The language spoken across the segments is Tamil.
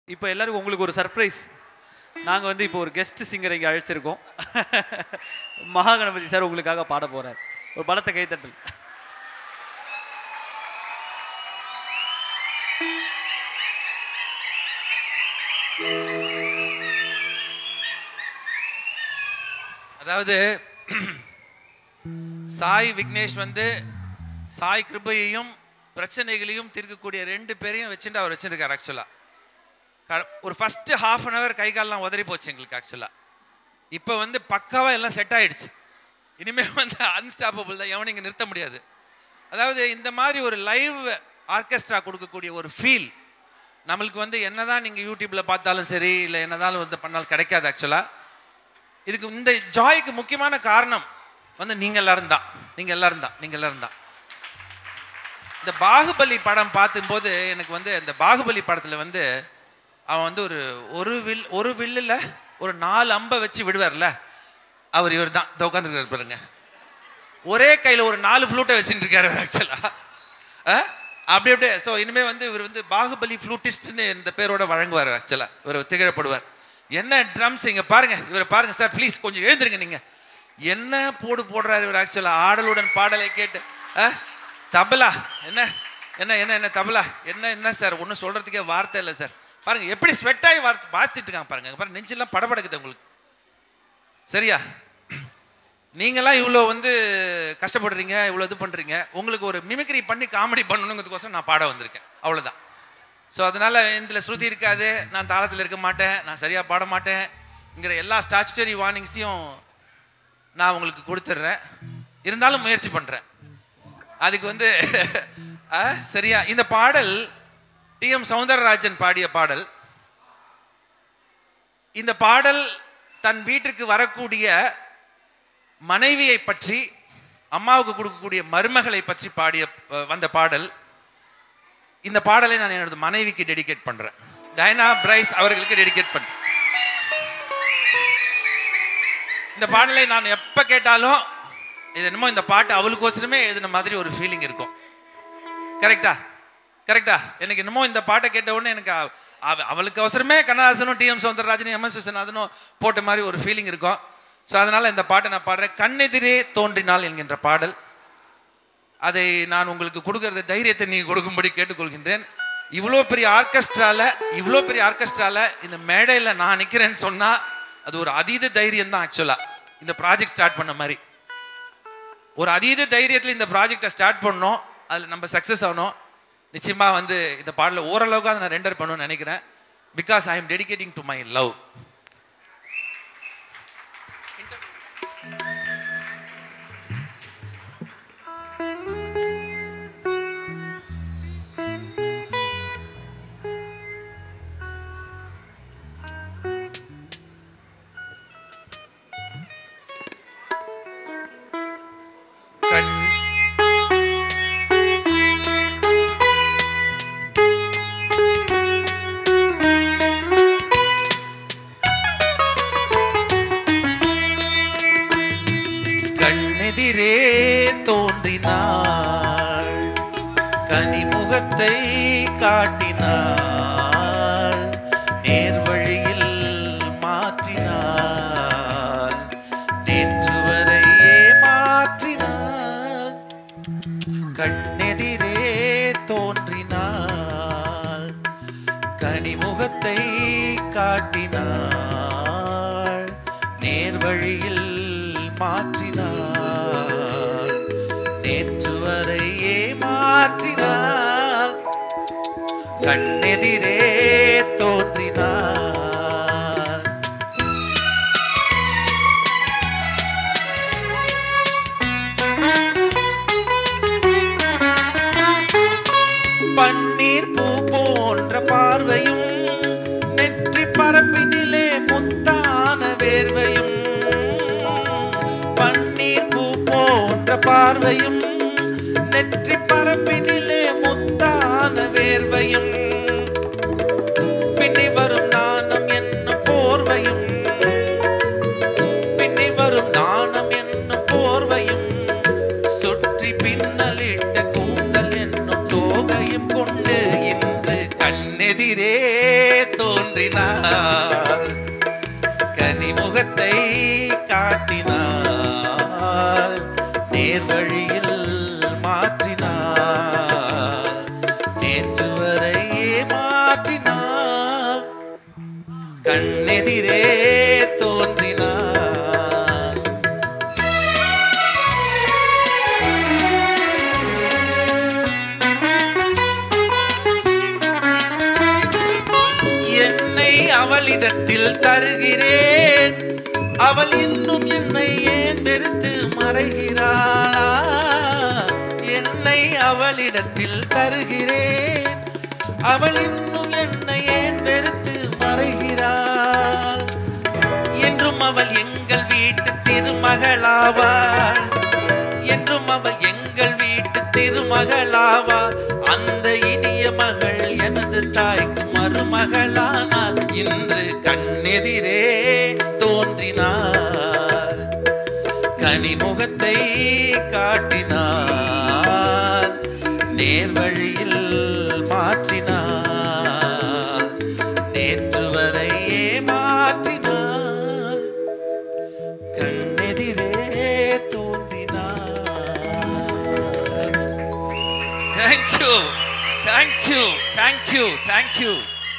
இப்போ எல்லாருக்கும் உங்களுக்கு ஒரு சர்ப்ரைஸ் நாங்கள் வந்து இப்போ ஒரு கெஸ்ட் சிங்கரை இங்கே அழைச்சிருக்கோம் மகாகணபதி சார் உங்களுக்காக பாட போறார் ஒரு பலத்த கைத்தட்டல் அதாவது சாய் விக்னேஷ் வந்து சாய் கிருபையையும் பிரச்சனைகளையும் தீர்க்கக்கூடிய ரெண்டு பேரையும் வச்சுட்டு அவர் வச்சிருக்காரு ஆக்சுவலா ஒரு ஃபர்ஸ்ட் ஹாஃப் அன் ஹவர் கை கால்லாம் உதறி போச்சு எங்களுக்கு ஆக்சுவலா இப்போ வந்து பக்காவா எல்லாம் செட் ஆயிடுச்சு இனிமே வந்து அன்ஸ்டாப்பபிள் தான் எவனும் இங்க நிறுத்த முடியாது அதாவது இந்த மாதிரி ஒரு லைவ் ஆர்கெஸ்ட்ரா கொடுக்கக்கூடிய ஒரு ஃபீல் நம்மளுக்கு வந்து என்னதான் நீங்க யூடியூப்ல பார்த்தாலும் சரி இல்லை என்னதான் வந்து பண்ணாலும் கிடைக்காது ஆக்சுவலா இதுக்கு இந்த ஜாய்க்கு முக்கியமான காரணம் வந்து நீங்க எல்லாரும் தான் நீங்க எல்லாரும் தான் நீங்க எல்லாரும் தான் இந்த பாகுபலி படம் பார்க்கும்போது எனக்கு வந்து இந்த பாகுபலி படத்துல வந்து அவன் வந்து ஒரு ஒரு வில் ஒரு வில்லுல ஒரு நாலு அம்பை வச்சு விடுவார்ல அவர் இவர் தான் உட்காந்துருக்காரு பாருங்க ஒரே கையில் ஒரு நாலு ஃப்ளூட்டை வச்சுட்டு இருக்காரு ஆக்சுவலா அப்படி அப்படியே ஸோ இனிமே வந்து இவர் வந்து பாகுபலி ஃப்ளூட்டிஸ்ட்னு இந்த பேரோட வழங்குவார் ஆக்சுவலா இவர் திகழப்படுவார் என்ன ட்ரம்ஸ் இங்க பாருங்க இவரை பாருங்க சார் ப்ளீஸ் கொஞ்சம் எழுந்திருங்க நீங்க என்ன போடு போடுறாரு இவர் ஆக்சுவலா ஆடலுடன் பாடலை கேட்டு ஆ? தபலா என்ன என்ன என்ன என்ன தபலா என்ன என்ன சார் ஒன்றும் சொல்றதுக்கே வார்த்தை இல்லை சார் பாருங்க எப்படி ஸ்வெட் ஆகி வார் வாசிச்சுட்டு இருக்காங்க பாருங்க இங்க பாருங்க நெஞ்செல்லாம் படபடக்குது உங்களுக்கு சரியா நீங்களாம் இவ்வளோ வந்து கஷ்டப்படுறீங்க இவ்வளோ இது பண்ணுறீங்க உங்களுக்கு ஒரு மிமிக்ரி பண்ணி காமெடி பண்ணணுங்கிறதுக்கோசரம் நான் பாட வந்திருக்கேன் அவ்வளோதான் ஸோ அதனால் இதில் ஸ்ருதி இருக்காது நான் தாளத்தில் இருக்க மாட்டேன் நான் சரியாக பாட மாட்டேன்ங்கிற எல்லா ஸ்டாச்சுட்டரி வார்னிங்ஸையும் நான் உங்களுக்கு கொடுத்துட்றேன் இருந்தாலும் முயற்சி பண்ணுறேன் அதுக்கு வந்து ஆ, சரியா இந்த பாடல் டிஎம் சௌந்தரராஜன் பாடிய பாடல் இந்த பாடல் தன் வீட்டிற்கு வரக்கூடிய மனைவியை பற்றி அம்மாவுக்கு கொடுக்கக்கூடிய மருமகளை பற்றி பாடிய அஹ், வந்த பாடல் இந்த பாடலை நான் எனது மனைவிக்கு டெடிகேட் பண்றேன் டயனா பிரைஸ் அவர்களுக்கு டெடிகேட் பண்றேன் இந்த பாடலை நான் எப்ப கேட்டாலும் இது என்னமோ இந்த பாட்டு அவளுக்கோசரமே எழுதின மாதிரி ஒரு ஃபீலிங் இருக்கும் கரெக்டா கரெக்டா எனக்கு என்னமோ இந்த பாட்டை கேட்ட உடனே எனக்கு அவ- அவ- அவளுக்கு அவசரமே கண்ணதாசனும் டிஎம் சௌந்தரராஜனும் எம் எஸ் விஸ்வநாதனும் போட்ட மாதிரி ஒரு ஃபீலிங் இருக்கும் ஸோ அதனால இந்த பாட்டை நான் பாடுறேன் கண்ணெதிரே தோன்றினாள் என்கின்ற பாடல் அதை நான் உங்களுக்கு கொடுக்கறத தைரியத்தை நீங்கள் கொடுக்கும்படி கேட்டுக்கொள்கின்றேன் இவ்வளோ பெரிய ஆர்கெஸ்ட்ரால இவ்வளோ பெரிய ஆர்கெஸ்ட்ரால இந்த மேடையில் நான் நிற்கிறேன்னு சொன்னால் அது ஒரு அதீத தைரியம் தான் ஆக்சுவலாக இந்த ப்ராஜெக்ட் ஸ்டார்ட் பண்ண மாதிரி ஒரு அதீத தைரியத்தில் இந்த ப்ராஜெக்டை ஸ்டார்ட் பண்ணோம் அதில் நம்ம சக்ஸஸ் ஆனோம் நிச்சயமாக வந்து இந்த பாடலை ஓரளவுக்கு அதை நான் ரெண்டர் பண்ணணும்னு நினைக்கிறேன் because I am dedicating to my love கண் கண்ணெதிரே தோன்றினாள் கனிமுகத்தை காட்டினாள் நேர்வழியில் மாற்றினாள் நேற்று வரை ஏமாற்றினாள் கண்ணெதிரே தோன்றினாள் கனிமுகத்தை காட்டினாள் நேர்வழியில் மாற்றினாள் நேற்று வரை ஏமாற்றினாள் கண்ணெதிரே தோன்றினாள் பன்னீர் பூ போன்ற பார்வையும் நெற்றி பரப்பினிலே முத்தான வேர்வையும் பன்னீர் பூ போன்ற பார்வையும் நெற்றி பரப்பினிலே முத்தான வேர்வையும் பின்னி வரும் நாணம் என்னும் போர்வையும் பின்னி வரும் நாணம் என்னும் போர்வையும் சுற்றி பின்னலிட்ட கூந்தல் என்னும் தோகையும் கொண்டு இன்று கண்ணெதிரே தோன்றினாள் காட்டினாள் நேர்வழியில் மாற்றினாள் நேற்று வரையே மாற்றினாள் கண்ணெதிரே தோன்றினாள் என்னை அவளிடத்தில் தருகிறேன் அவள் இன்னும் என்னை ஏன் வெறுத்து மறைகிறாளா என்னை அவளிடத்தில் தருகிறேன் அவள் இன்னும் என்னை ஏன் வெறுத்து மறைகிறாள் என்றும் அவள் எங்கள் வீட்டு திருமகளாவாள் என்றும் அவள் எங்கள் வீட்டு திருமகளாவா அந்த இனிய மகள் எனது தாய்க்கு மருமகளானால் இன்று கண்ணெதிரே தோன்றினார் கனிமுகத்தை காட்டினார் நேர்வழியில் மாற்றினார் நேற்று வரையே மாற்றினாள் கண்ணெதிரே தோன்றினாள் thank you thank you thank you thank you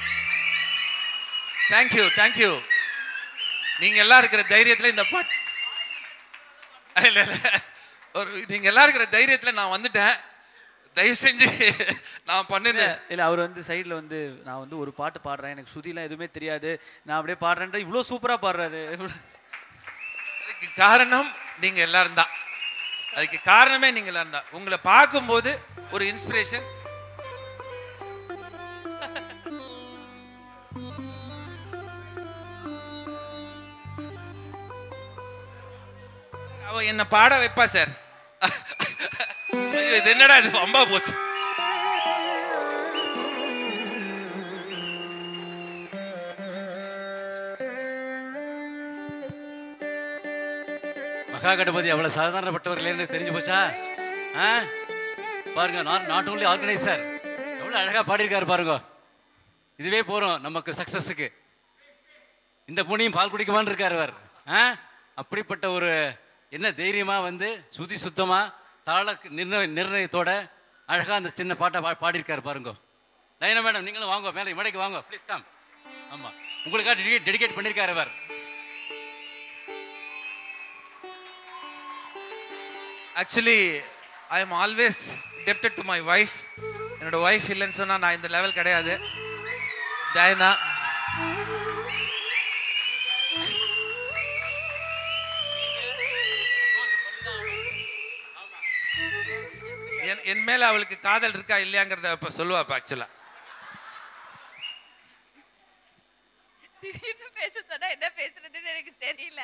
thank you thank you நீங்க எல்லாம் இருக்கிற தைரியத்துல இந்த பாட் இல்ல இல்ல ஒரு நீங்க எல்லாம் இருக்கிற தைரியத்துல நான் வந்துட்டேன் தயவு செஞ்சு நான் பண்ணிருந்த இல்லை அவர் வந்து சைடில் வந்து நான் வந்து ஒரு பாட்டு பாடுறேன் எனக்கு சுதிலாம் எதுவுமே தெரியாது நான் அப்படியே பாடுறேன்ற இவ்வளோ சூப்பராக பாடுறாரு அதுக்கு காரணம் நீங்க எல்லாரும் தான் அதுக்கு காரணமே நீங்க எல்லாரும் தான் உங்களை பார்க்கும்போது ஒரு இன்ஸ்பிரேஷன் அவ என்ன பாட வைப்பா சார் ஐயோ, இது என்னடா இது அம்பா போச்சு மகா கணபதி அவ்வளோ சாதாரணப்பட்டவர் இல்லைன்னு தெரிஞ்சு போச்சா ஆ பாருங்க நாட் நாட் ஓன்லி ஆர்கனைசர் எவ்வளோ அழகாக பாடியிருக்காரு பாருங்க இதுவே போகிறோம் நமக்கு சக்ஸஸுக்கு இந்த புனியும் பால் குடிக்குமான்னு இருக்கார் அவர் ஆ அப்படிப்பட்ட ஒரு என்ன தைரியமாக வந்து சுதி சுத்தமாக தாள நிர்ணய நிர்ணயத்தோட அழகாக அந்த சின்ன பாட்டை பா பாடியிருக்காரு பாருங்க லைனா மேடம் நீங்களும் வாங்க மேலே மேடைக்கு வாங்க ப்ளீஸ் கம் ஆமாம் உங்களுக்காக டெடிகேட் டெடிகேட் பண்ணியிருக்காரு அவர் ஆக்சுவலி ஐ எம் ஆல்வேஸ் டெப்டட் டு மை ஒய்ஃப் என்னோட ஒய்ஃப் இல்லைன்னு சொன்னால் நான் இந்த லெவல் கிடையாது டயனா என் என் மேல அவளுக்கு காதல் இருக்கா இல்லையாங்கிறத இப்போ சொல்லுவா இப்போ ஆக்சுவலாக திடீர்னு பேச சொன்னா என்ன பேசுறதுன்னு எனக்கு தெரியல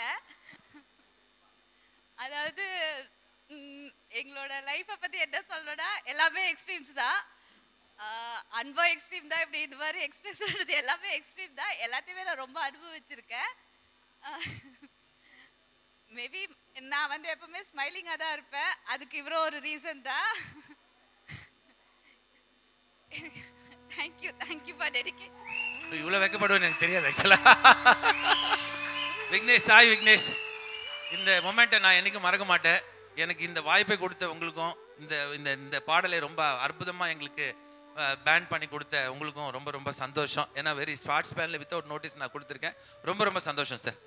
அதாவது ம், எங்களோட லைஃப்பை பத்தி என்ன சொல்லணும்னா எல்லாமே எக்ஸ்ட்ரீம்ஸ் தான் ஆஹ், அன்பம் எக்ஸ்ட்ரீம் தான் இப்படி இது மாதிரி எக்ஸ்பிரஸ் பண்ணுறது எல்லாமே எக்ஸ்ட்ரீம் தான் எல்லாத்தையுமே நான் ரொம்ப அனுபவிச்சிருக்கேன் மேபி நான் வந்து எப்பவுமே ஸ்மைலிங்காக தான் இருப்பேன் அதுக்கு இவரோ ஒரு ரீசன் தான் தேங்க்யூ தேங்க்யூ ஃபார் டெடிகேட் இவ்வளோ வைக்கப்படுவேன்னு எனக்கு தெரியாது ஆக்சுவலாக விக்னேஷ் சாய் விக்னேஷ் இந்த மொமெண்ட்டை நான் என்னைக்கும் மறக்க மாட்டேன் எனக்கு இந்த வாய்ப்பை கொடுத்த உங்களுக்கும் இந்த இந்த இந்த பாடலை ரொம்ப அற்புதமாக எங்களுக்கு பேன் பண்ணி கொடுத்த உங்களுக்கும் ரொம்ப ரொம்ப சந்தோஷம் ஏன்னா வெரி ஸ்பாட் ஸ்பேனில் வித்தவுட் நோட்டீஸ் நான் கொடுத்துருக்கேன் ரொம்ப ரொம்ப சந்தோஷம் சார்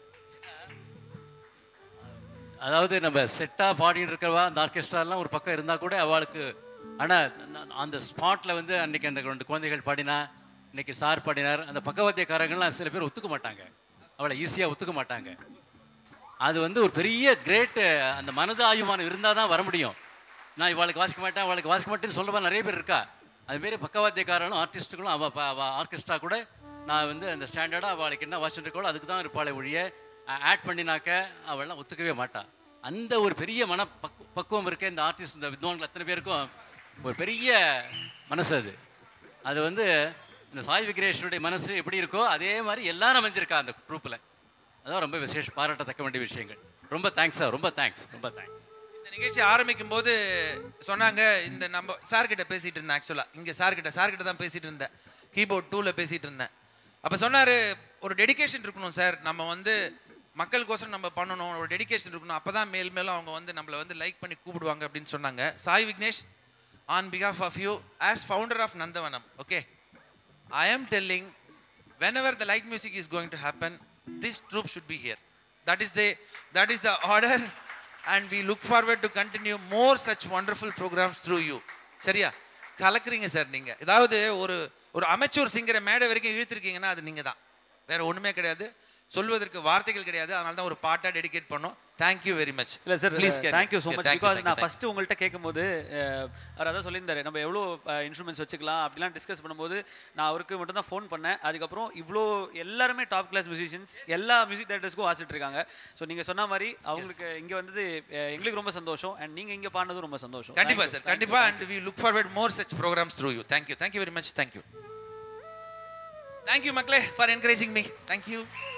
அதாவது நம்ம செட்டாக பாடிட்டு இருக்கிறவா அந்த ஆர்கெஸ்ட்ராலாம் ஒரு பக்கம் இருந்தால் கூட அவளுக்கு ஆனால் அந்த ஸ்பாட்டில் வந்து அன்னைக்கு அந்த ரெண்டு குழந்தைகள் பாடினா இன்னைக்கு சார் பாடினார் அந்த பக்கவாத்தியக்காரங்கள்லாம் சில பேர் ஒத்துக்க மாட்டாங்க அவளை ஈஸியாக ஒத்துக்க மாட்டாங்க அது வந்து ஒரு பெரிய கிரேட்டு அந்த மனது ஆயுமானம் இருந்தால் தான் வர முடியும் நான் இவளுக்கு வாசிக்க மாட்டேன் அவளுக்கு வாசிக்க மாட்டேன்னு சொல்லவா நிறைய பேர் இருக்கா அதுமாரி பக்கவாத்தியக்காரனும் ஆர்டிஸ்ட்டுகளும் அவள் அவள் ஆர்கெஸ்ட்ரா கூட நான் வந்து அந்த ஸ்டாண்டர்டாக அவளுக்கு என்ன வாசிட்டு இருக்கோ அதுக்கு தான் இருப்பாளே ஒழிய ஆட் பண்ணினாக்க அவள்லாம் ஒத்துக்கவே மாட்டாள் அந்த ஒரு பெரிய மன பக்கு பக்குவம் இருக்க இந்த ஆர்டிஸ்ட் இந்த வித்வான்கள் அத்தனை பேருக்கும் ஒரு பெரிய மனசு அது அது வந்து இந்த சாய் விக்ரேஷனுடைய மனசு எப்படி இருக்கோ அதே மாதிரி எல்லாரும் அமைஞ்சிருக்கா அந்த குரூப்பில் அதான் ரொம்ப விசேஷ பாராட்டத்தக்க வேண்டிய விஷயங்கள் ரொம்ப தேங்க்ஸ் சார் ரொம்ப தேங்க்ஸ் ரொம்ப தேங்க்ஸ் இந்த நிகழ்ச்சி ஆரம்பிக்கும் போது சொன்னாங்க இந்த நம்ம சார் கிட்ட பேசிட்டு இருந்தேன் ஆக்சுவலாக இங்கே சார் கிட்ட சார் கிட்ட தான் பேசிட்டு இருந்தேன் கீபோர்ட் டூவில் பேசிட்டு இருந்தேன் அப்போ சொன்னார் ஒரு டெடிகேஷன் இருக்கணும் சார் நம்ம வந்து மக்களுக்கோசரம் நம்ம பண்ணணும் ஒரு டெடிகேஷன் இருக்கணும் அப்போ தான் மேல் மேலும் அவங்க வந்து நம்மளை வந்து லைக் பண்ணி கூப்பிடுவாங்க அப்படின்னு சொன்னாங்க சாய் விக்னேஷ் ஆன் பிகாஃப் of you as founder of Nandavanam okay I am telling whenever the light music is going to happen, this troop should be here. That is the that is the order, and we look forward to continue more such wonderful programs through you. சரியா கலக்குறீங்க சார் நீங்க ஏதாவது ஒரு ஒரு அமைச்சூர் சிங்கரை மேடை வரைக்கும் இழுத்துருக்கீங்கன்னா அது நீங்க தான் வேற ஒண்ணுமே கிடையாது சொல்வதற்கு வார்த்தைகள் கிடையாது அதனால தான் ஒரு பாட்டா டெடிகேட் பண்ணோம் தேங்க்யூ வெரி மச் இல்ல sir thank you so much because நான் ஃபர்ஸ்ட் உங்கள்கிட்ட கேட்கும்போது அஹ், அவர் அதான் சொல்லியிருந்தாரு நம்ம எவ்வளோ இன்ஸ்ட்ருமெண்ட்ஸ் வச்சுக்கலாம் அப்படிலாம் டிஸ்கஸ் பண்ணும்போது நான் அவருக்கு மட்டும் தான் ஃபோன் பண்ணேன் அதுக்கப்புறம் இவ்வளோ எல்லாருமே டாப் கிளாஸ் மியூசிஷியன்ஸ் எல்லா மியூசிக் டைரக்டர்ஸ்க்கும் வாசிட்டு இருக்காங்க ஸோ நீங்க சொன்ன மாதிரி அவங்களுக்கு இங்க வந்தது அஹ், எங்களுக்கு ரொம்ப சந்தோஷம் அண்ட் நீங்க இங்க பாடினதும் ரொம்ப சந்தோஷம் கண்டிப்பா Thank you, sir thank you, கண்டிப்பா thank and we look forward more such programs through you thank you thank you very much thank you thank you மக்களே ஃபார் என்கரேஜிங் மீ தேங்க்யூ